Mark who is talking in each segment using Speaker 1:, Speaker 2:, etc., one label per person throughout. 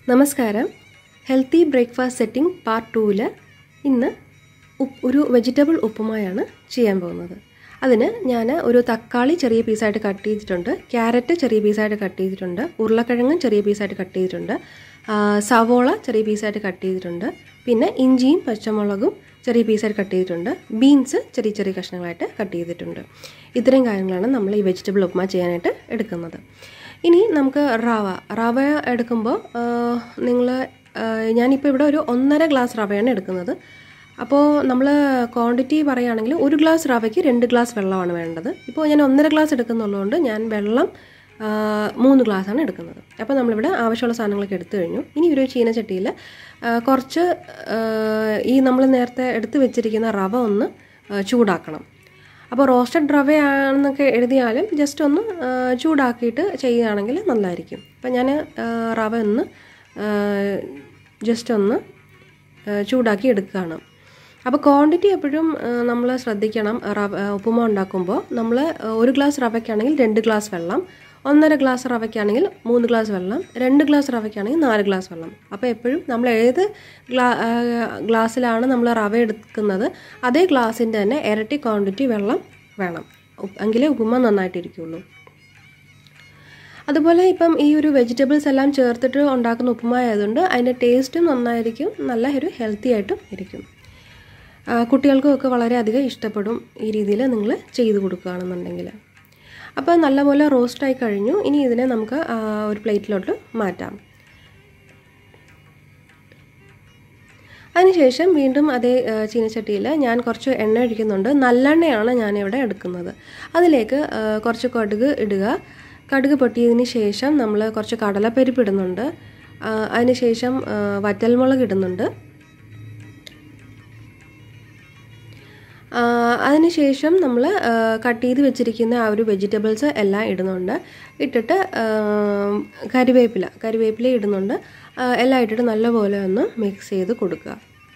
Speaker 1: നമസ്കാരം healthy breakfast setting part ടൂവിൽ ഇന്ന് ഉപ്പ് ഒരു വെജിറ്റബിൾ ഉപ്പുമായാണ് ചെയ്യാൻ പോകുന്നത് അതിന് ഞാൻ ഒരു തക്കാളി ചെറിയ പീസായിട്ട് കട്ട് ചെയ്തിട്ടുണ്ട് ക്യാരറ്റ് ചെറിയ പീസായിട്ട് കട്ട് ചെയ്തിട്ടുണ്ട് ഉരുളക്കിഴങ്ങും ചെറിയ പീസായിട്ട് കട്ട് ചെയ്തിട്ടുണ്ട് ആ, സവോള ചെറിയ പീസായിട്ട് കട്ട് ചെയ്തിട്ടുണ്ട് പിന്നെ ഇഞ്ചിയും പച്ചമുളകും ചെറിയ പീസായിട്ട് കട്ട് ചെയ്തിട്ടുണ്ട് ബീൻസ് ചെറിയ ചെറിയ കഷ്ണങ്ങളായിട്ട് കട്ട് ചെയ്തിട്ടുണ്ട് ഇത്രയും കാര്യങ്ങളാണ് നമ്മൾ ഈ വെജിറ്റബിൾ ഉപ്പുമാ ചെയ്യാനായിട്ട് എടുക്കുന്നത് ഇനി നമുക്ക് റവ റവ എടുക്കുമ്പോൾ നിങ്ങൾ ഞാനിപ്പോൾ ഇവിടെ ഒരു ഒന്നര ഗ്ലാസ് റവയാണ് എടുക്കുന്നത് അപ്പോൾ നമ്മൾ ക്വാണ്ടിറ്റി പറയുകയാണെങ്കിൽ ഒരു ഗ്ലാസ് റവയ്ക്ക് രണ്ട് ഗ്ലാസ് വെള്ളമാണ് വേണ്ടത് ഇപ്പോൾ ഞാൻ ഒന്നര ഗ്ലാസ് എടുക്കുന്നുള്ളതുകൊണ്ട് ഞാൻ വെള്ളം ആ, മൂന്ന് ഗ്ലാസ്സാണ് എടുക്കുന്നത് അപ്പോൾ നമ്മളിവിടെ ആവശ്യമുള്ള സാധനങ്ങളൊക്കെ എടുത്തു കഴിഞ്ഞു ഇനി ഒരു ചീനച്ചട്ടിയിൽ ആ, കുറച്ച് ആ, ഈ നമ്മൾ നേരത്തെ എടുത്ത് വെച്ചിരിക്കുന്ന റവ ഒന്ന് ആ, ചൂടാക്കണം അപ്പോൾ റോസ്റ്റഡ് റവയാണെന്നൊക്കെ എഴുതിയാലും ജസ്റ്റ് ഒന്ന് ആ, ചൂടാക്കിയിട്ട് ചെയ്യുകയാണെങ്കിൽ നല്ലതായിരിക്കും അപ്പം ഞാൻ റവ ഒന്ന് ജസ്റ്റ് ഒന്ന് ആ, ചൂടാക്കി എടുക്കുകയാണ് അപ്പോൾ ക്വാണ്ടിറ്റി എപ്പോഴും നമ്മൾ ശ്രദ്ധിക്കണം റവ ഉപ്പുമ ഉണ്ടാക്കുമ്പോൾ നമ്മൾ ഒരു ഗ്ലാസ് റവയ്ക്കാണെങ്കിൽ രണ്ട് ഗ്ലാസ് വെള്ളം ഒന്നര ഗ്ലാസ് റവയ്ക്കാണെങ്കിൽ മൂന്ന് ഗ്ലാസ് വെള്ളം രണ്ട് ഗ്ലാസ് റവയ്ക്കാണെങ്കിൽ നാല് ഗ്ലാസ് വെള്ളം അപ്പോൾ എപ്പോഴും നമ്മൾ ഏത് ഗ്ലാ ആ, ഗ്ലാസ്സിലാണ് നമ്മൾ റവ എടുക്കുന്നത് അതേ ഗ്ലാസിൻ്റെ തന്നെ ഇരട്ടി ക്വാണ്ടിറ്റി വെള്ളം വേണം ഉപ്പ്- എങ്കിലേ ഉപ്പുമ നന്നായിട്ടിരിക്കുള്ളൂ അതുപോലെ ഇപ്പം ഈ ഒരു വെജിറ്റബിൾസ് എല്ലാം ചേർത്തിട്ട് ഉണ്ടാക്കുന്ന ഉപ്പുമാ ആയതുകൊണ്ട് അതിൻ്റെ ടേസ്റ്റും നന്നായിരിക്കും നല്ല ഒരു ഹെൽത്തി ആയിട്ടും ഇരിക്കും ആ, കുട്ടികൾക്കും ഒക്കെ വളരെയധികം ഇഷ്ടപ്പെടും ഈ രീതിയിൽ നിങ്ങൾ ചെയ്ത് കൊടുക്കുകയാണെന്നുണ്ടെങ്കിൽ അപ്പോൾ നല്ലപോലെ റോസ്റ്റായി കഴിഞ്ഞു ഇനി ഇതിനെ നമുക്ക് ആ, ഒരു പ്ലേറ്റിലോട്ട് മാറ്റാം അതിനുശേഷം വീണ്ടും അതേ ആ, ചീനച്ചട്ടിയിൽ ഞാൻ കുറച്ച് എണ്ണ ഒഴിക്കുന്നുണ്ട് നല്ലെണ്ണയാണ് ഞാനിവിടെ എടുക്കുന്നത് അതിലേക്ക് ആ, കുറച്ച് കടുക് ഇടുക കടുക് പൊട്ടിയതിന് ശേഷം നമ്മൾ കുറച്ച് കടലപ്പരിപ്പ് ഇടുന്നുണ്ട് ആ, അതിനുശേഷം ആ, വറ്റൽമുളക് ഇടുന്നുണ്ട് ആ, അതിനുശേഷം നമ്മൾ കട്ട് ചെയ്ത് വെച്ചിരിക്കുന്ന ആ ഒരു വെജിറ്റബിൾസ് എല്ലാം ഇടുന്നുണ്ട് ഇട്ടിട്ട് ആ, കരിവേപ്പില കരിവേപ്പില ഇടുന്നുണ്ട് ആ, എല്ലാം ഇട്ടിട്ട് നല്ലപോലെ ഒന്ന് മിക്സ് ചെയ്ത് കൊടുക്കുക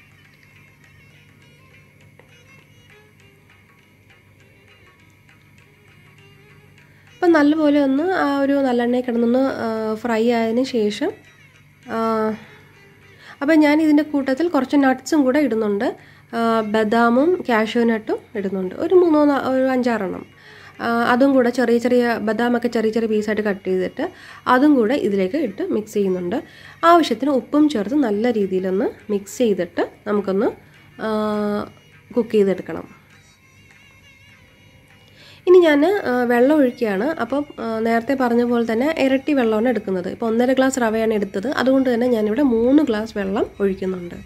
Speaker 1: അപ്പം നല്ലപോലെ ഒന്ന് ആ ഒരു നല്ലെണ്ണയിൽ കിടന്നൊന്ന് ഫ്രൈ ആയതിന് ശേഷം അപ്പം ഞാൻ ഇതിൻ്റെ കൂട്ടത്തിൽ കുറച്ച് നട്ട്സും കൂടെ ഇടുന്നുണ്ട് ആ, ബദാമും കാഷ്യൂ നട്ടും ഇടുന്നുണ്ട് ഒരു മൂന്നോ നാ- ഒരു അഞ്ചാറെണ്ണം ആ, അതും കൂടെ ചെറിയ ചെറിയ ബദാമൊക്കെ ചെറിയ ചെറിയ പീസായിട്ട് കട്ട് ചെയ്തിട്ട് അതും കൂടെ ഇതിലേക്ക് ഇട്ട് മിക്സ് ചെയ്യുന്നുണ്ട് ആവശ്യത്തിന് ഉപ്പും ചേർത്ത് നല്ല രീതിയിലൊന്ന് മിക്സ് ചെയ്തിട്ട് നമുക്കൊന്ന് കുക്ക് ചെയ്തെടുക്കണം ഇനി ഞാൻ വെള്ളം ഒഴിക്കുകയാണ് അപ്പം ആ, നേരത്തെ പറഞ്ഞ പോലെ തന്നെ ഇരട്ടി വെള്ളമാണ് എടുക്കുന്നത് ഇപ്പോൾ ഒന്നര ഗ്ലാസ് റവയാണ് എടുത്തത് അതുകൊണ്ട് തന്നെ ഞാനിവിടെ മൂന്ന് ഗ്ലാസ് വെള്ളം ഒഴിക്കുന്നുണ്ട്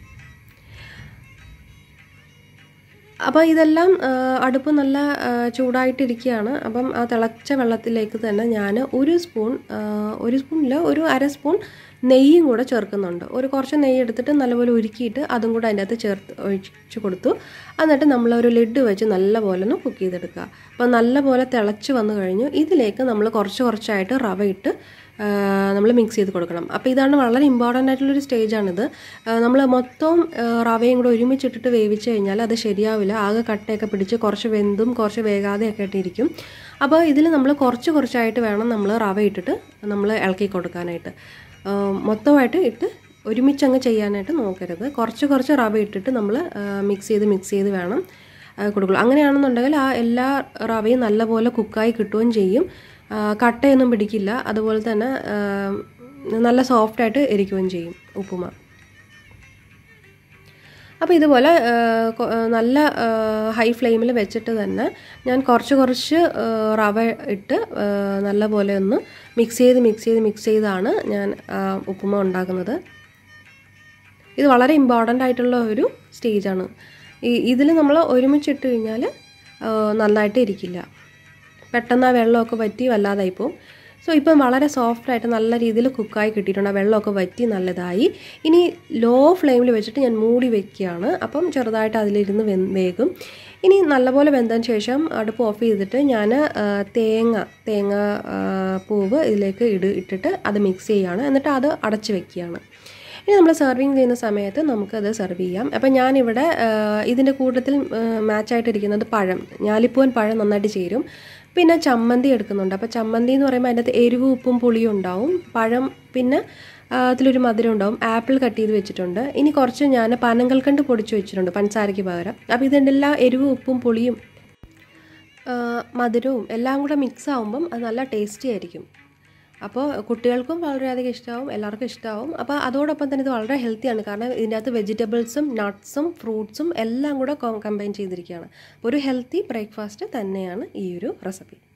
Speaker 1: അപ്പോൾ ഇതെല്ലാം ആ, അടുപ്പ് നല്ല ആ, ചൂടായിട്ടിരിക്കുകയാണ് അപ്പം ആ തിളച്ച വെള്ളത്തിലേക്ക് തന്നെ ഞാൻ ഒരു സ്പൂൺ ആ, ഒരു സ്പൂണിൽ ഒരു അര സ്പൂൺ നെയ്യും കൂടെ ചേർക്കുന്നുണ്ട് ഒരു കുറച്ച് നെയ്യ് എടുത്തിട്ട് നല്ലപോലെ ഉരുക്കിയിട്ട് അതും കൂടെ അതിൻ്റെ അകത്ത് ചേർത്ത് ഒഴിച്ച് കൊടുത്തു എന്നിട്ട് നമ്മളൊരു ലിഡ് വെച്ച് നല്ലപോലെ ഒന്ന് കുക്ക് ചെയ്തെടുക്കുക അപ്പോൾ നല്ലപോലെ തിളച്ച് വന്നു കഴിഞ്ഞു ഇതിലേക്ക് നമ്മൾ കുറച്ച് കുറച്ചായിട്ട് റവ ഇട്ട് നമ്മൾ മിക്സ് ചെയ്ത് കൊടുക്കണം അപ്പോൾ ഇതാണ് വളരെ ഇമ്പോർട്ടൻ്റ് ആയിട്ടുള്ളൊരു സ്റ്റേജാണിത് നമ്മൾ മൊത്തം ആ, റവയും കൂടെ ഒരുമിച്ചിട്ടിട്ട് വേവിച്ച് കഴിഞ്ഞാൽ അത് ശരിയാവില്ല ആകെ കട്ടയൊക്കെ പിടിച്ച് കുറച്ച് വെന്തും കുറച്ച് വേഗാതെയൊക്കെ ആയിട്ടിരിക്കും അപ്പോൾ ഇതിൽ നമ്മൾ കുറച്ച് കുറച്ചായിട്ട് വേണം നമ്മൾ റവ ഇട്ടിട്ട് നമ്മൾ ഇളക്കി കൊടുക്കാനായിട്ട് ആ, മൊത്തമായിട്ട് ഇട്ട് ഒരുമിച്ചങ്ങ് ചെയ്യാനായിട്ട് നോക്കരുത് കുറച്ച് കുറച്ച് റവ ഇട്ടിട്ട് നമ്മൾ മിക്സ് ചെയ്ത് മിക്സ് ചെയ്ത് വേണം ആ, കൊടുക്കുള്ളൂ അങ്ങനെയാണെന്നുണ്ടെങ്കിൽ ആ എല്ലാ റവയും നല്ലപോലെ കുക്കായി കിട്ടുകയും ചെയ്യും ആ, കട്ടയൊന്നും പിടിക്കില്ല അതുപോലെ തന്നെ ആ, നല്ല സോഫ്റ്റായിട്ട് ഇരിക്കുകയും ചെയ്യും ഉപ്പുമ അപ്പോൾ ഇതുപോലെ ആ, കൊ- ആ, നല്ല ഹൈ ഫ്ലെയിമിൽ വെച്ചിട്ട് തന്നെ ഞാൻ കുറച്ച് കുറച്ച് ആ, റവ ഇട്ട് ആ, നല്ലപോലെ ഒന്ന് മിക്സ് ചെയ്ത് മിക്സ് ചെയ്ത് മിക്സ് ചെയ്താണ് ഞാൻ ആ, ഉപ്പുമ ഉണ്ടാക്കുന്നത് ഇത് വളരെ ഇമ്പോർട്ടൻ്റ് ആയിട്ടുള്ള ഒരു സ്റ്റേജാണ് ഈ ഇതിൽ നമ്മൾ ഒരുമിച്ചിട്ട് കഴിഞ്ഞാൽ ആ, നന്നായിട്ട് ഇരിക്കില്ല പെട്ടെന്ന് ആ വെള്ളമൊക്കെ വറ്റി വല്ലാതായി പോകും സോ ഇപ്പം വളരെ സോഫ്റ്റായിട്ട് നല്ല രീതിയിൽ കുക്കായി കിട്ടിയിട്ടുണ്ട് ആ വെള്ളമൊക്കെ വറ്റി നല്ലതായി ഇനി ലോ ഫ്ലെയിമിൽ വെച്ചിട്ട് ഞാൻ മൂടി വെക്കുകയാണ് അപ്പം ചെറുതായിട്ട് അതിലിരുന്ന് വെ വേകും ഇനി നല്ലപോലെ വെന്തതിന് ശേഷം അടുപ്പ് ഓഫ് ചെയ്തിട്ട് ഞാൻ തേങ്ങ തേങ്ങ ആ, പൂവ് ഇതിലേക്ക് ഇട് ഇട്ടിട്ട് അത് മിക്സ് ചെയ്യുകയാണ് എന്നിട്ട് അത് അടച്ച് വെക്കുകയാണ് ഇനി നമ്മൾ സെർവിങ് ചെയ്യുന്ന സമയത്ത് നമുക്കത് സെർവ് ചെയ്യാം അപ്പം ഞാനിവിടെ ഇതിൻ്റെ കൂട്ടത്തിൽ മാച്ചായിട്ടിരിക്കുന്നത് പഴം ഞാലിപ്പൂവൻ പഴം നന്നായിട്ട് ചേരും പിന്നെ ചമ്മന്തി എടുക്കുന്നുണ്ട് അപ്പോൾ ചമ്മന്തി എന്ന് പറയുമ്പോൾ അതിൻ്റെ അകത്ത് എരിവും ഉപ്പും പുളിയും ഉണ്ടാവും പഴം പിന്നെ ആ, ആ, അതിലൊരു മധുരം ഉണ്ടാവും ആപ്പിൾ കട്ട് ചെയ്ത് വെച്ചിട്ടുണ്ട് ഇനി കുറച്ച് ഞാൻ പനങ്കൽക്കണ്ട് പൊടിച്ച് വെച്ചിട്ടുണ്ട് പഞ്ചസാരയ്ക്ക് പകരം അപ്പോൾ ഇതെല്ലാം എരിവും ഉപ്പും പുളിയും ആ, മധുരവും എല്ലാം കൂടെ മിക്സ് ആകുമ്പം അത് നല്ല ടേസ്റ്റി ആയിരിക്കും അപ്പോൾ കുട്ടികൾക്കും വളരെയധികം ഇഷ്ടമാവും എല്ലാവർക്കും ഇഷ്ടമാവും അപ്പോൾ അതോടൊപ്പം തന്നെ ഇത് വളരെ ഹെൽത്തിയാണ് കാരണം ഇതിനകത്ത് വെജിറ്റബിൾസും നട്ട്സും ഫ്രൂട്ട്സും എല്ലാം കൂടെ കമ്പൈൻ ചെയ്തിരിക്കുകയാണ് ഒരു ഹെൽത്തി ബ്രേക്ക്ഫാസ്റ്റ് തന്നെയാണ് ഈ ഒരു റെസിപ്പി